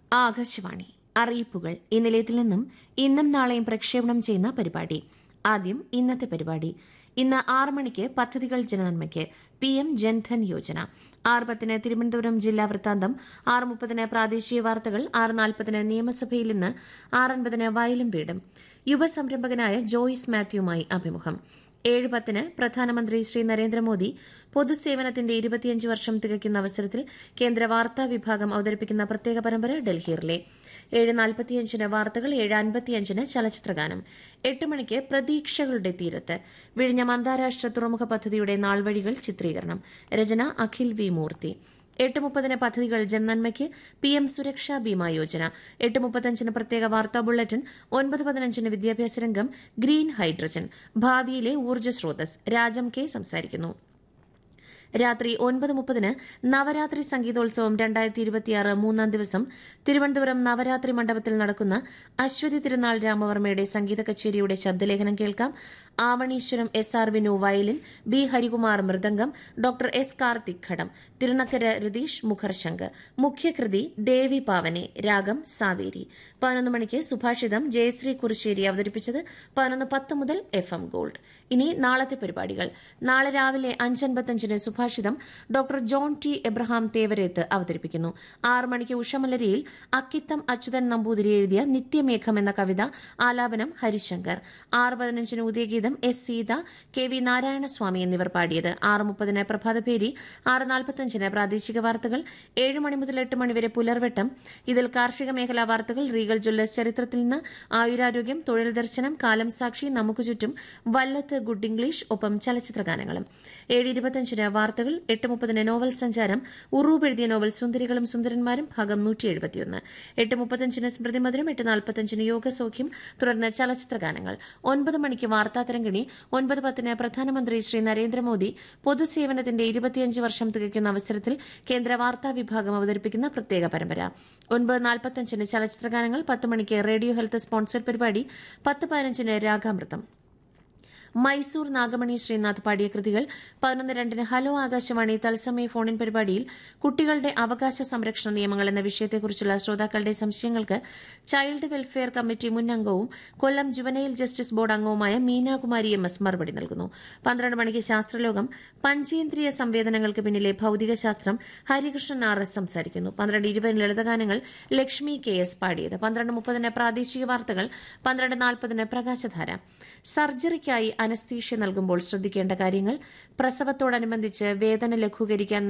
ആകാശവാണി അറിയിപ്പുകൾ ഈ നിലയത്തിൽ നിന്നും ഇന്നും നാളെയും പ്രക്ഷേപണം ചെയ്യുന്ന പരിപാടി ആദ്യം ഇന്നത്തെ പരിപാടി ഇന്ന് ആറ് മണിക്ക് പദ്ധതികൾ ജനനന്മയ്ക്ക് പി എം ജൻധൻ യോജന ആറ് പത്തിന് തിരുവനന്തപുരം ജില്ലാ വൃത്താന്തം ആറ് മുപ്പതിന് പ്രാദേശിക വാർത്തകൾ ആറ് നാൽപ്പതിന് നിയമസഭയിൽ നിന്ന് ആറ് അൻപതിന് വയലും വീടും യുവസംരംഭകനായ ജോയിസ് മാത്യുവുമായി അഭിമുഖം ഏഴ് പത്തിന് പ്രധാനമന്ത്രി ശ്രീ നരേന്ദ്രമോദി പൊതുസേവനത്തിന്റെ ഇരുപത്തിയഞ്ച് വർഷം തികയ്ക്കുന്ന അവസരത്തിൽ കേന്ദ്ര വാർത്താ വിഭാഗം അവതരിപ്പിക്കുന്ന പ്രത്യേക പരമ്പര ഡൽഹിയിലെ ഏഴ് നാൽപ്പത്തിയഞ്ചിന് വാർത്തകൾ ഏഴ് അൻപത്തിയഞ്ചിന് ചലച്ചിത്രഗാനം എട്ട് മണിക്ക് പ്രതീക്ഷകളുടെ തീരത്ത് വിഴിഞ്ഞം അന്താരാഷ്ട്ര തുറമുഖ പദ്ധതിയുടെ നാൾവഴികൾ ചിത്രീകരണം രചന അഖിൽ വി മൂർത്തി എട്ട് മുപ്പതിന് പദ്ധതികൾ ജനനന്മയ്ക്ക് പി എം സുരക്ഷാ ബീമാ യോജന എട്ട് മുപ്പത്തഞ്ചിന് പ്രത്യേക വാർത്താ ബുള്ളറ്റിൻ ഒൻപത് പതിനഞ്ചിന് വിദ്യാഭ്യാസ രംഗം ഗ്രീൻ ഹൈഡ്രജൻ ഭാവിയിലെ ഊർജ്ജ സ്രോതസ് രാജം കെ സംസാരിക്കുന്നു രാത്രി ഒൻപത് മുപ്പതിന് നവരാത്രി സംഗീതോത്സവം രണ്ടായിരത്തി ഇരുപത്തിയാറ് മൂന്നാം ദിവസം തിരുവനന്തപുരം നവരാത്രി മണ്ഡപത്തിൽ നടക്കുന്ന അശ്വതി തിരുനാൾ രാമവർമ്മയുടെ സംഗീത കച്ചേരിയുടെ ശബ്ദലേഖനം കേൾക്കാം ആവണീശ്വരം എസ് ആർ വിനു വയലിൻ ബി ഹരികുമാർ മൃദംഗം ഡോക്ടർ എസ് കാർത്തിക് ഘടം തിരുനക്കര രതീഷ് മുഖർശങ്ക് മുഖ്യകൃതി ദേവി പാവനെ രാഗം സാവേരി പതിനൊന്ന് മണിക്ക് സുഭാഷിതം ജയശ്രീ കുറുശ്ശേരി അവതരിപ്പിച്ചത് പതിനൊന്ന് പത്ത് മുതൽ എഫ് എം ഗോൾഡ് ഇനി നാളത്തെ പരിപാടികൾ നാളെ രാവിലെ അഞ്ചൻപത്തഞ്ചിന് സുഭാഷിതം ഡോക്ടർ ജോൺ ടി എബ്രഹാം തേവരേത്ത് അവതരിപ്പിക്കുന്നു ആറ് മണിക്ക് ഉഷമലരിയിൽ അക്കിത്തം അച്യുതൻ നമ്പൂതിരി എഴുതിയ നിത്യമേഘം എന്ന കവിത ആലാപനം ഹരിശങ്കർ ആറ് പതിനഞ്ചിന് ഉദയഗീതം എസ് സീത കെ വി നാരായണസ്വാമി എന്നിവർ പാടിയത് ആറ് മുപ്പതിന് പ്രഭാതപേരി ആറ് നാൽപ്പത്തഞ്ചിന് പ്രാദേശിക വാർത്തകൾ ഏഴ് മണി മുതൽ എട്ട് മണിവരെ പുലർവെട്ടം ഇതിൽ കാർഷിക മേഖലാ വാർത്തകൾ റീഗൽ ജ്വല്ലേഴ്സ് ചരിത്രത്തിൽ നിന്ന് ആയുരാരോഗ്യം തൊഴിൽ ദർശനം കാലം സാക്ഷി നമുക്ക് ചുറ്റും വല്ലത്ത് ഗുഡ് ഇംഗ്ലീഷ് ഒപ്പം ചലച്ചിത്ര ഗാനങ്ങളും ഏഴ് ഇരുപത്തഞ്ചിന് വാർത്തകൾ എട്ട് മുപ്പതിന് നോവൽ സഞ്ചാരം ഉറൂബ് എഴുതിയ നോവൽ സുന്ദരികളും സുന്ദരന്മാരും ഭാഗം നൂറ്റി എഴുപത്തിയൊന്ന് എട്ട് മുപ്പത്തഞ്ചിന് സ്മൃതി മധുരം എട്ട് നാൽപ്പത്തഞ്ചിന് യോഗസൗഖ്യം തുടർന്ന് ചലച്ചിത്ര ഗാനങ്ങൾ ഒൻപത് മണിക്ക് വാർത്താ തരംഗിണി ഒൻപത് പത്തിന് പ്രധാനമന്ത്രി ശ്രീ നരേന്ദ്രമോദി പൊതുസേവനത്തിന്റെ ഇരുപത്തിയഞ്ച് വർഷം തികയ്ക്കുന്ന അവസരത്തിൽ കേന്ദ്ര വാർത്താ വിഭാഗം അവതരിപ്പിക്കുന്ന പ്രത്യേക പരമ്പര ഒൻപത് നാൽപ്പത്തഞ്ചിന് ചലച്ചിത്ര ഗാനങ്ങൾ പത്ത് മണിക്ക് റേഡിയോ ഹെൽത്ത് സ്പോൺസർ പരിപാടി പത്ത് പതിനഞ്ചിന് രാഗാമൃതം മൈസൂർ നാഗമണി ശ്രീനാഥ് പാടിയ കൃതികൾ പതിനൊന്ന് രണ്ടിന് ഹലോ ആകാശവാണി തത്സമയ ഫോണിൻ പരിപാടിയിൽ കുട്ടികളുടെ അവകാശ സംരക്ഷണ നിയമങ്ങൾ എന്ന വിഷയത്തെക്കുറിച്ചുള്ള ശ്രോതാക്കളുടെ സംശയങ്ങൾക്ക് ചൈൽഡ് വെൽഫെയർ കമ്മിറ്റി മുൻ അംഗവും കൊല്ലം ജുവനൈൽ ജസ്റ്റിസ് ബോർഡ് അംഗവുമായ മീനാകുമാരി എം എസ് മറുപടി നൽകുന്നു പന്ത്രണ്ട് മണിക്ക് ശാസ്ത്രലോകം പഞ്ചേന്ദ്രിയ സംവേദനങ്ങൾക്ക് പിന്നിലെ ഭൌതികശാസ്ത്രം ഹരികൃഷ്ണൻ ആർ എസ് സംസാരിക്കുന്നു പന്ത്രണ്ട് ഇരുപതിന് ലളിതഗാനങ്ങൾ ലക്ഷ്മി കെ എസ് പാടിയത് പന്ത്രണ്ട് മുപ്പതിന് പ്രാദേശിക വാർത്തകൾ പന്ത്രണ്ട് നാൽപ്പതിന് പ്രകാശധാര സർജറിക്കായി അനസ്തീഷ്യ നൽകുമ്പോൾ ശ്രദ്ധിക്കേണ്ട കാര്യങ്ങൾ പ്രസവത്തോടനുബന്ധിച്ച് വേദന ലഘൂകരിക്കാൻ